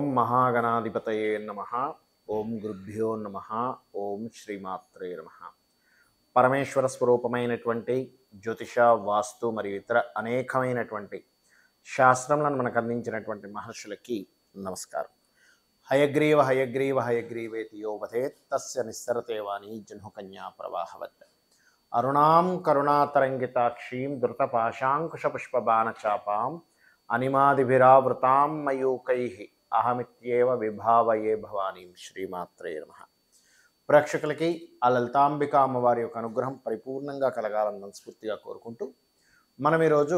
మహాగణాధిపతయే నమ ఓం గురుభ్యో నమ ఓం శ్రీమాత్రే నమ పరమేశ్వర స్వరూపమైనటువంటి జ్యోతిష వాస్తు మరియు ఇతర అనేకమైనటువంటి శాస్త్రములను మనకు అందించినటువంటి మహర్షులకి నమస్కారం హయగ్రీవ హయగ్రీవ హయగ్రీవేతి యోవతే తస్య నిస్సరతే వాణి జహ్నుకన్యా ప్రవాహవత్ అరుణాం కరుణాతరంగితాక్షీం ధృతపాశాంకుశపుష్పబాణచాపాం అనిమాదిభిరావృతాం మయూకై అహమిత్యేవ విభావయే భవానీం శ్రీమాత్రే నమ ప్రేక్షకులకి ఆ లలితాంబిక అమ్మవారి యొక్క అనుగ్రహం పరిపూర్ణంగా కలగాలని మనస్ఫూర్తిగా కోరుకుంటూ మనం ఈరోజు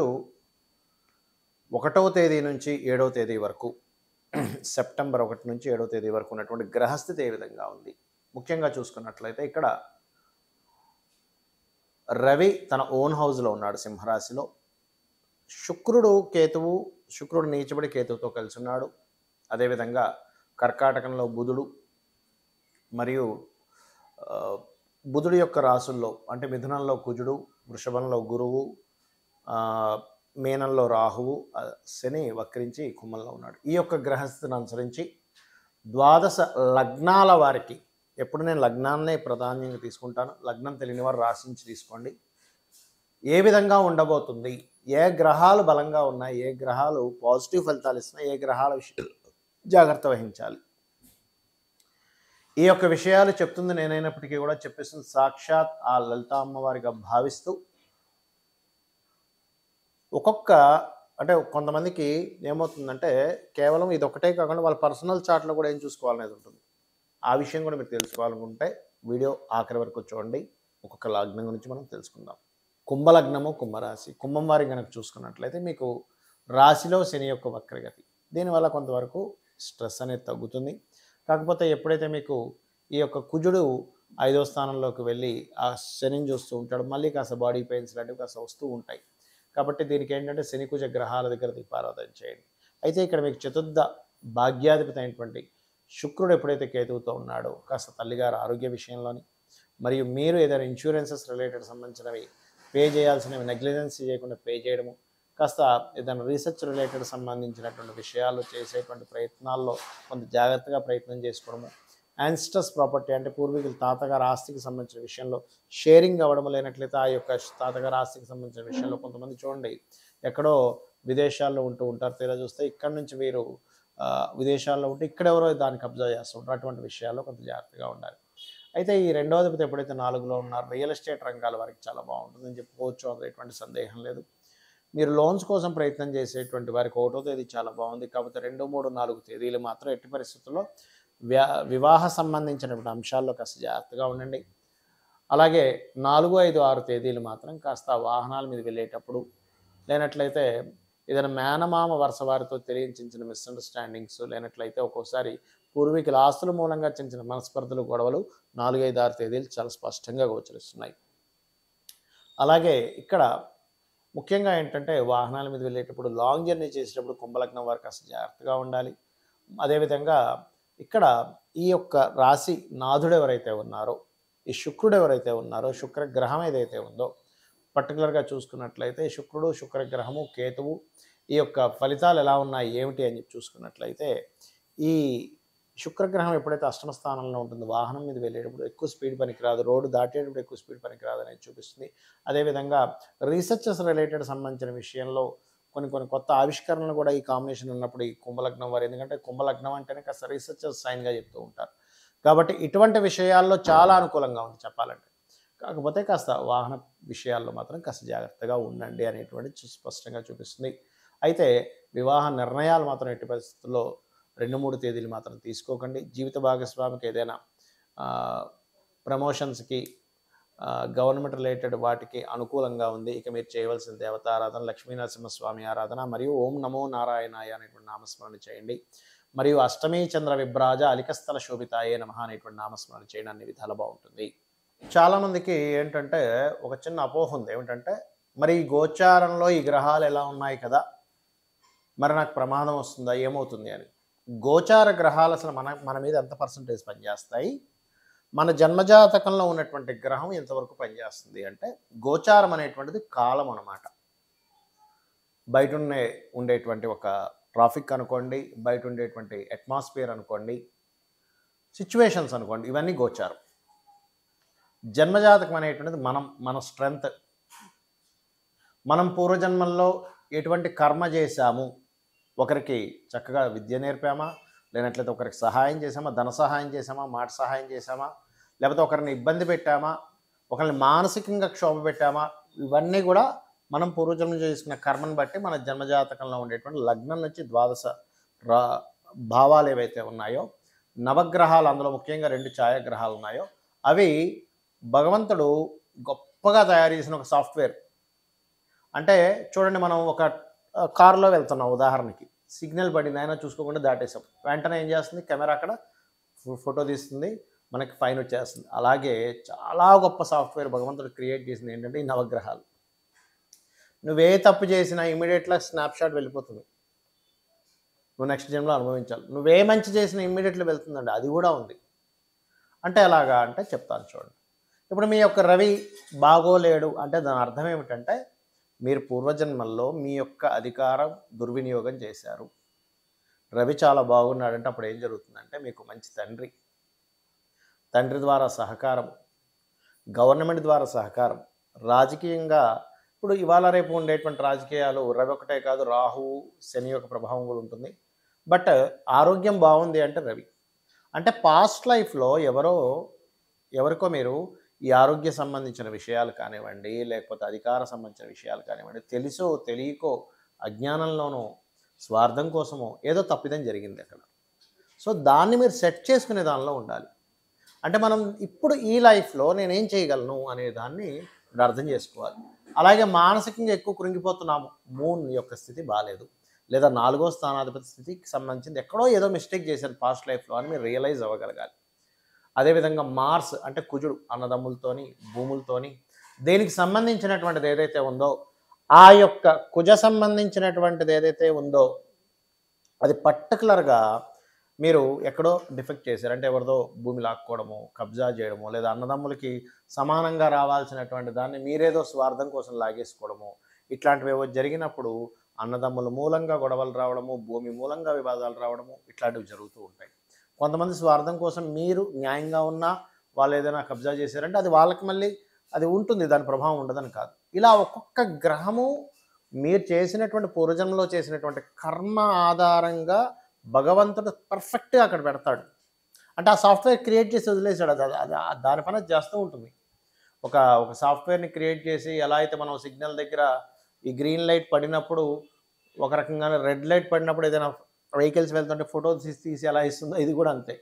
ఒకటవ తేదీ నుంచి ఏడవ తేదీ వరకు సెప్టెంబర్ ఒకటి నుంచి ఏడవ తేదీ వరకు ఉన్నటువంటి గ్రహస్థితి ఏ విధంగా ఉంది ముఖ్యంగా చూసుకున్నట్లయితే ఇక్కడ రవి తన ఓన్ హౌస్లో ఉన్నాడు సింహరాశిలో శుక్రుడు కేతువు శుక్రుడు నీచబడి కేతువుతో కలిసి ఉన్నాడు అదేవిధంగా కర్కాటకంలో బుధుడు మరియు ఆ, బుధుడి యొక్క రాసుల్లో అంటే మిథునంలో కుజుడు వృషభంలో గురువు ఆ, మీనంలో రాహువు ఆ, శని వక్రించి కుంభంలో ఉన్నాడు ఈ యొక్క గ్రహస్థితిని అనుసరించి ద్వాదశ లగ్నాల వారికి ఎప్పుడు నేను లగ్నాన్నే ప్రాధాన్యంగా తీసుకుంటాను లగ్నం తెలియని వారు రాశించి తీసుకోండి ఏ విధంగా ఉండబోతుంది ఏ గ్రహాలు బలంగా ఉన్నాయి ఏ గ్రహాలు పాజిటివ్ ఫలితాలు ఇస్తున్నాయి ఏ గ్రహాల విషయం జాగ్రత్త వహించాలి ఈ యొక్క విషయాలు చెప్తుంది నేనైనప్పటికీ కూడా చెప్పేస్తుంది సాక్షాత్ ఆ లలిత అమ్మవారిగా భావిస్తూ ఒక్కొక్క అంటే కొంతమందికి ఏమవుతుందంటే కేవలం ఇది ఒకటే కాకుండా వాళ్ళ పర్సనల్ చార్ట్లో కూడా ఏం చూసుకోవాలనేది ఉంటుంది ఆ విషయం కూడా మీరు తెలుసుకోవాలనుకుంటే వీడియో ఆఖరి వరకు చూడండి ఒక్కొక్క లగ్నం గురించి మనం తెలుసుకుందాం కుంభలగ్నము కుంభరాశి కుంభం వారి కనుక చూసుకున్నట్లయితే మీకు రాశిలో శని యొక్క వక్రగతి దీనివల్ల కొంతవరకు స్ట్రెస్ అనేది తగ్గుతుంది కాకపోతే ఎప్పుడైతే మీకు ఈ యొక్క కుజుడు ఐదో స్థానంలోకి వెళ్ళి ఆ శనిని చూస్తూ ఉంటాడు మళ్ళీ కాస్త బాడీ పెయిన్స్ లాంటివి కాస్త వస్తూ ఉంటాయి కాబట్టి దీనికి ఏంటంటే శని కుజ గ్రహాల దగ్గర దీపారాధన చేయండి అయితే ఇక్కడ మీకు చతుర్థ భాగ్యాధిపతి అయినటువంటి శుక్రుడు ఎప్పుడైతే కేతువుతో ఉన్నాడో కాస్త తల్లిగారు ఆరోగ్య విషయంలోని మరియు మీరు ఏదైనా ఇన్సూరెన్సెస్ రిలేటెడ్ సంబంధించినవి పే చేయాల్సినవి నెగ్లిజెన్స్ చేయకుండా పే చేయడము కాస్త ఏదైనా రీసెర్చ్ రిలేటెడ్ సంబంధించినటువంటి విషయాలు చేసేటువంటి ప్రయత్నాల్లో కొంత జాగ్రత్తగా ప్రయత్నం చేసుకోవడము యాన్స్టస్ ప్రాపర్టీ అంటే పూర్వీకుల తాతగారు ఆస్తికి సంబంధించిన విషయంలో షేరింగ్ అవ్వడం లేనట్లయితే ఆ యొక్క తాతగారు ఆస్తికి సంబంధించిన విషయంలో కొంతమంది చూడండి ఎక్కడో విదేశాల్లో ఉంటూ ఉంటారు తీరా చూస్తే ఇక్కడ నుంచి వీరు ఆ, విదేశాల్లో ఉంటే ఇక్కడెవరో దాన్ని కబ్జా చేస్తూ ఉంటారు అటువంటి విషయాల్లో కొంత జాగ్రత్తగా ఉండాలి అయితే ఈ రెండవ అధిపతి ఎప్పుడైతే నాలుగులో ఉన్నారో రియల్ ఎస్టేట్ రంగాల వారికి చాలా బాగుంటుందని చెప్పుకోవచ్చు అందులో ఎటువంటి సందేహం లేదు మీరు లోన్స్ కోసం ప్రయత్నం చేసేటువంటి వారికి ఒకటో తేదీ చాలా బాగుంది కాకపోతే రెండు మూడు నాలుగు తేదీలు మాత్రం ఎట్టి పరిస్థితుల్లో వ్యా వివాహ సంబంధించినటువంటి అంశాల్లో కాస్త జాగ్రత్తగా ఉండండి అలాగే నాలుగు ఐదు ఆరు తేదీలు మాత్రం కాస్త వాహనాల మీద వెళ్ళేటప్పుడు లేనట్లయితే ఏదైనా మేనమామ వరుస వారితో తెలియచించిన మిస్అండర్స్టాండింగ్స్ లేనట్లయితే ఒక్కోసారి పూర్వీకుల ఆస్తుల మూలంగా చిన్న చిన్న మనస్పర్ధలు గొడవలు నాలుగు ఐదు ఆరు తేదీలు చాలా స్పష్టంగా గోచరిస్తున్నాయి అలాగే ఇక్కడ ముఖ్యంగా ఏంటంటే వాహనాల మీద వెళ్ళేటప్పుడు లాంగ్ జర్నీ చేసేటప్పుడు కుంభలగ్నం వారు కాస్త జాగ్రత్తగా ఉండాలి అదేవిధంగా ఇక్కడ ఈ యొక్క రాశి నాథుడు ఎవరైతే ఉన్నారో ఈ శుక్రుడు ఎవరైతే ఉన్నారో శుక్ర గ్రహం ఏదైతే ఉందో పర్టికులర్గా చూసుకున్నట్లయితే శుక్రుడు శుక్రగ్రహము కేతువు ఈ యొక్క ఫలితాలు ఎలా ఉన్నాయి ఏమిటి అని చెప్పి చూసుకున్నట్లయితే ఈ శుక్రగ్రహం ఎప్పుడైతే అష్టమ స్థానంలో ఉంటుందో వాహనం మీద వెళ్ళేటప్పుడు ఎక్కువ స్పీడ్ పనికిరాదు రోడ్డు దాటేటప్పుడు ఎక్కువ స్పీడ్ పనికిరాదు అనేది చూపిస్తుంది అదేవిధంగా రీసెర్చెస్ రిలేటెడ్ సంబంధించిన విషయంలో కొన్ని కొన్ని కొత్త ఆవిష్కరణలు కూడా ఈ కాంబినేషన్ ఉన్నప్పుడు ఈ కుంభలగ్నం వారు ఎందుకంటే కుంభలగ్నం అంటేనే కాస్త రీసెర్చెస్ సైన్గా చెప్తూ ఉంటారు కాబట్టి ఇటువంటి విషయాల్లో చాలా అనుకూలంగా ఉంది చెప్పాలంటే కాకపోతే కాస్త వాహన విషయాల్లో మాత్రం కాస్త జాగ్రత్తగా ఉండండి అనేటువంటి చూ- స్పష్టంగా చూపిస్తుంది అయితే వివాహ నిర్ణయాలు మాత్రం ఎట్టి పరిస్థితుల్లో రెండు మూడు తేదీలు మాత్రం తీసుకోకండి జీవిత భాగస్వామికి ఏదైనా ప్రమోషన్స్కి గవర్నమెంట్ రిలేటెడ్ వాటికి అనుకూలంగా ఉంది ఇక మీరు చేయవలసిన దేవతారాధన లక్ష్మీనరసింహస్వామి ఆరాధన మరియు ఓం నమో నారాయణాయ అనేటువంటి నామస్మరణ చేయండి మరియు అష్టమీ చంద్ర విభ్రాజ అలికస్థల శోభితాయే నమ అనేటువంటి నామస్మరణ చేయడం అన్ని విధాలు బాగుంటుంది చాలామందికి ఏంటంటే ఒక చిన్న అపోహ ఉంది ఏమిటంటే మరి ఈ గోచారంలో ఈ గ్రహాలు ఎలా ఉన్నాయి కదా మరి నాకు ప్రమాదం వస్తుందా ఏమవుతుంది అని గోచార గ్రహాలు అసలు మన మన మీద ఎంత పర్సంటేజ్ పనిచేస్తాయి మన జన్మజాతకంలో ఉన్నటువంటి గ్రహం ఎంతవరకు పనిచేస్తుంది అంటే గోచారం అనేటువంటిది కాలం అన్నమాట బయట ఉండే ఉండేటువంటి ఒక ట్రాఫిక్ అనుకోండి బయట ఉండేటువంటి అట్మాస్ఫియర్ అనుకోండి సిచ్యువేషన్స్ అనుకోండి ఇవన్నీ గోచారం జన్మజాతకం అనేటువంటిది మనం మన స్ట్రెంగ్త్ మనం పూర్వజన్మల్లో ఎటువంటి కర్మ చేశాము ఒకరికి చక్కగా విద్య నేర్పామా లేనట్లయితే ఒకరికి సహాయం చేసామా ధన సహాయం చేసామా మాట సహాయం చేసామా లేకపోతే ఒకరిని ఇబ్బంది పెట్టామా ఒకరిని మానసికంగా క్షోభ పెట్టామా ఇవన్నీ కూడా మనం పూర్వజన్మ చేసుకున్న కర్మను బట్టి మన జన్మజాతకంలో ఉండేటువంటి లగ్నం నుంచి ద్వాదశ రా భావాలు ఏవైతే ఉన్నాయో నవగ్రహాలు అందులో ముఖ్యంగా రెండు ఛాయాగ్రహాలు ఉన్నాయో అవి భగవంతుడు గొప్పగా తయారు చేసిన ఒక సాఫ్ట్వేర్ అంటే చూడండి మనం ఒక ఆ, కారులో వెళ్తున్నాం ఉదాహరణకి సిగ్నల్ పడింది అయినా చూసుకోకుండా దాటేసాం వెంటనే ఏం చేస్తుంది కెమెరా అక్కడ ఫో- ఫోటో తీస్తుంది మనకి ఫైన్ వచ్చేస్తుంది అలాగే చాలా గొప్ప సాఫ్ట్వేర్ భగవంతుడు క్రియేట్ చేసింది ఏంటంటే ఈ నవగ్రహాలు నువ్వే తప్పు చేసినా ఇమీడియట్గా స్నాప్షాట్ వెళ్ళిపోతుంది నువ్వు నెక్స్ట్ జన్మలో అనుభవించాలి నువ్వే మంచి చేసినా ఇమ్మీడియట్లీ వెళ్తుందండి అది కూడా ఉంది అంటే ఎలాగా అంటే చెప్తాను చూడండి ఇప్పుడు మీ యొక్క రవి బాగోలేడు అంటే దాని అర్థం ఏమిటంటే మీరు పూర్వజన్మల్లో మీ యొక్క అధికారం దుర్వినియోగం చేశారు రవి చాలా బాగున్నాడంటే అప్పుడు ఏం జరుగుతుందంటే మీకు మంచి తండ్రి తండ్రి ద్వారా సహకారం గవర్నమెంట్ ద్వారా సహకారం రాజకీయంగా ఇప్పుడు ఇవాళ రేపు ఉండేటువంటి రాజకీయాలు రవి ఒకటే కాదు రాహు శని యొక్క ప్రభావం కూడా ఉంటుంది బట్ ఆరోగ్యం బాగుంది అంటే రవి అంటే పాస్ట్ లైఫ్లో ఎవరో ఎవరికో మీరు ఈ ఆరోగ్య సంబంధించిన విషయాలు కానివ్వండి లేకపోతే అధికార సంబంధించిన విషయాలు కానివ్వండి తెలుసో తెలియకో అజ్ఞానంలోనో స్వార్థం కోసమో ఏదో తప్పిదం జరిగింది అక్కడ సో దాన్ని మీరు సెట్ చేసుకునే దానిలో ఉండాలి అంటే మనం ఇప్పుడు ఈ లైఫ్లో నేనేం చేయగలను అనే దాన్ని ఇప్పుడు అర్థం చేసుకోవాలి అలాగే మానసికంగా ఎక్కువ కృంగిపోతున్నాము మూన్ యొక్క స్థితి బాగాలేదు లేదా నాలుగో స్థానాధిపతి స్థితికి సంబంధించింది ఎక్కడో ఏదో మిస్టేక్ చేశారు పాస్ట్ లైఫ్లో అని మీరు రియలైజ్ అవ్వగలగాలి అదేవిధంగా మార్స్ అంటే కుజుడు అన్నదమ్ములతోని భూములతోని దేనికి సంబంధించినటువంటిది ఏదైతే ఉందో ఆ యొక్క కుజ సంబంధించినటువంటిది ఏదైతే ఉందో అది పర్టికులర్గా మీరు ఎక్కడో డిఫెక్ట్ చేశారు అంటే ఎవరిదో భూమి లాక్కోవడము కబ్జా చేయడము లేదా అన్నదమ్ములకి సమానంగా రావాల్సినటువంటి దాన్ని మీరేదో స్వార్థం కోసం లాగేసుకోవడము ఇట్లాంటివి ఏవో జరిగినప్పుడు అన్నదమ్ముల మూలంగా గొడవలు రావడము భూమి మూలంగా వివాదాలు రావడము ఇట్లాంటివి జరుగుతూ ఉంటాయి కొంతమంది స్వార్థం కోసం మీరు న్యాయంగా ఉన్నా వాళ్ళు ఏదైనా కబ్జా చేశారంటే అది వాళ్ళకి మళ్ళీ అది ఉంటుంది దాని ప్రభావం ఉండదని కాదు ఇలా ఒక్కొక్క గ్రహము మీరు చేసినటువంటి పూర్వజన్మలో చేసినటువంటి కర్మ ఆధారంగా భగవంతుడు పర్ఫెక్ట్గా అక్కడ పెడతాడు అంటే ఆ సాఫ్ట్వేర్ క్రియేట్ చేసి వదిలేశాడు అది అది- అది ఆ- దాని పని అది చేస్తూ ఉంటుంది ఒక ఒక సాఫ్ట్వేర్ని క్రియేట్ చేసి ఎలా అయితే మనం సిగ్నల్ దగ్గర ఈ గ్రీన్ లైట్ పడినప్పుడు ఒక రకంగానే రెడ్ లైట్ పడినప్పుడు ఏదైనా వెహికల్స్ వెళ్తుంటే ఫోటో తీసి తీసి ఎలా ఇస్తుందో ఇది కూడా అంతే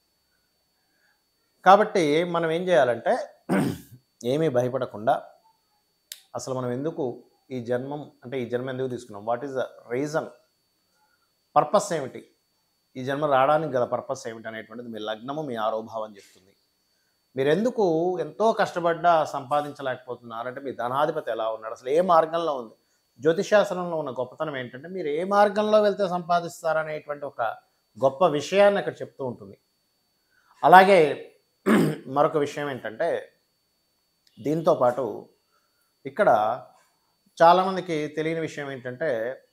కాబట్టి మనం ఏం చేయాలంటే ఏమీ భయపడకుండా అసలు మనం ఎందుకు ఈ జన్మం అంటే ఈ జన్మ ఎందుకు తీసుకున్నాం what is the reason purpose ఏమిటి ఈ జన్మ రావడానికి గల పర్పస్ ఏమిటి అనేటువంటిది మీ లగ్నము మీ ఆరోభావం చెప్తుంది మీరు ఎందుకు ఎంతో కష్టపడ్డా సంపాదించలేకపోతున్నారు అంటే మీ ధనాధిపతి ఎలా ఉన్నాడు అసలు ఏ మార్గంలో ఉంది జ్యోతిశాస్త్రంలో ఉన్న గొప్పతనం ఏంటంటే మీరు ఏ మార్గంలో వెళ్తే సంపాదిస్తారనేటువంటి ఒక గొప్ప విషయాన్ని అక్కడ చెప్తూ ఉంటుంది అలాగే మరొక విషయం ఏంటంటే దీంతో పాటు ఇక్కడ చాలామందికి తెలియని విషయం ఏంటంటే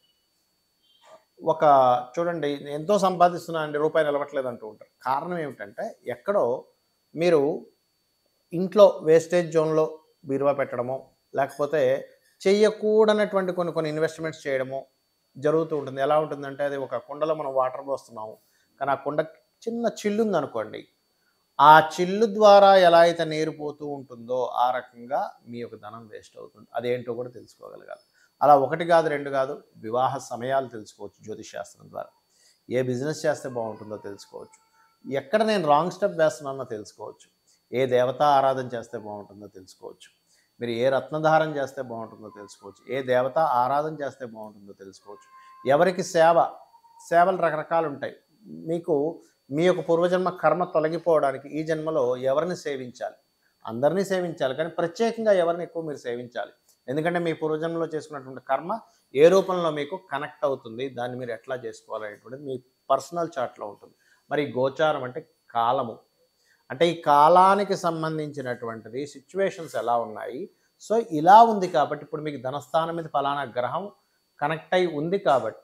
ఒక చూడండి ఎంతో సంపాదిస్తున్నా అండి రూపాయి నిలవట్లేదు అంటూ ఉంటారు కారణం ఏమిటంటే ఎక్కడో మీరు ఇంట్లో వేస్టేజ్ జోన్లో బీరువా పెట్టడమో లేకపోతే చెయ్యకూడనటువంటి కొన్ని కొన్ని ఇన్వెస్ట్మెంట్స్ చేయడము జరుగుతూ ఉంటుంది ఎలా ఉంటుందంటే అది ఒక కుండలో మనం వాటర్ పోస్తున్నాము కానీ ఆ కుండ చిన్న చిల్లు ఉందనుకోండి ఆ చిల్లు ద్వారా ఎలా అయితే నీరు పోతూ ఉంటుందో ఆ రకంగా మీ యొక్క ధనం వేస్ట్ అవుతుంది అదేంటో కూడా తెలుసుకోగలగాలి అలా ఒకటి కాదు రెండు కాదు వివాహ సమయాలు తెలుసుకోవచ్చు జ్యోతిష్ శాస్త్రం ద్వారా ఏ బిజినెస్ చేస్తే బాగుంటుందో తెలుసుకోవచ్చు ఎక్కడ నేను రాంగ్ స్టెప్ వేస్తున్నానో తెలుసుకోవచ్చు ఏ దేవతా ఆరాధన చేస్తే బాగుంటుందో తెలుసుకోవచ్చు మీరు ఏ రత్నధారం చేస్తే బాగుంటుందో తెలుసుకోవచ్చు ఏ దేవత ఆరాధన చేస్తే బాగుంటుందో తెలుసుకోవచ్చు ఎవరికి సేవ సేవలు రకరకాలు ఉంటాయి మీకు మీ యొక్క పూర్వజన్మ కర్మ తొలగిపోవడానికి ఈ జన్మలో ఎవరిని సేవించాలి అందరినీ సేవించాలి కానీ ప్రత్యేకంగా ఎవరిని ఎక్కువ మీరు సేవించాలి ఎందుకంటే మీ పూర్వజన్మలో చేసుకున్నటువంటి కర్మ ఏ రూపంలో మీకు కనెక్ట్ అవుతుంది దాన్ని మీరు ఎట్లా చేసుకోవాలనేటువంటిది మీ పర్సనల్ చార్ట్లో ఉంటుంది మరి గోచారం అంటే కాలము అంటే ఈ కాలానికి సంబంధించినటువంటిది సిచ్యువేషన్స్ ఎలా ఉన్నాయి సో ఇలా ఉంది కాబట్టి ఇప్పుడు మీకు ధనస్థానం మీద ఫలానా గ్రహం కనెక్ట్ అయి ఉంది కాబట్టి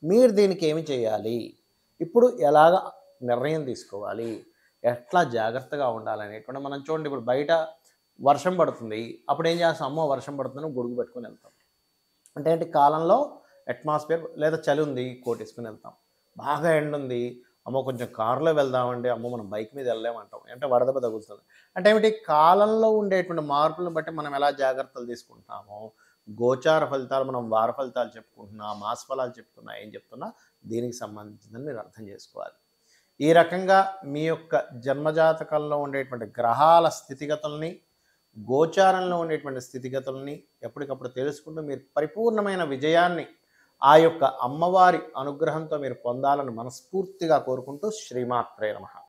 మీరు దీనికి ఏమి చేయాలి ఇప్పుడు ఎలాగ నిర్ణయం తీసుకోవాలి ఎట్లా జాగ్రత్తగా ఉండాలనేటువంటి మనం చూడండి ఇప్పుడు బయట వర్షం పడుతుంది అప్పుడు ఏం చేస్తాం అమ్మో వర్షం పడుతుందని గొడుగు పెట్టుకొని వెళ్తాం అంటే ఏంటి కాలంలో అట్మాస్ఫియర్ లేదా చలి ఉంది కోట్ వేసుకుని వెళ్తాం బాగా ఎండ ఉంది అమ్మో కొంచెం కారులో వెళ్దామండి అమ్మో మనం బైక్ మీద వెళ్ళలేమంటాం అంటే వడదెబ్బ తగులుతుంది అంటే ఏమిటి కాలంలో ఉండేటువంటి మార్పులను బట్టి మనం ఎలా జాగ్రత్తలు తీసుకుంటామో గోచార ఫలితాలు మనం వార ఫలితాలు చెప్పుకుంటున్నా మాస ఫలాలు చెప్తున్నా ఏం చెప్తున్నా దీనికి సంబంధించిందని మీరు అర్థం చేసుకోవాలి ఈ రకంగా మీ యొక్క జన్మజాతకంలో ఉండేటువంటి గ్రహాల స్థితిగతుల్ని గోచారంలో ఉండేటువంటి స్థితిగతుల్ని ఎప్పటికప్పుడు తెలుసుకుంటూ మీరు పరిపూర్ణమైన విజయాన్ని ఆ యొక్క అమ్మవారి అనుగ్రహంతో మీరు పొందాలని మనస్ఫూర్తిగా కోరుకుంటూ శ్రీమాత్రే నమః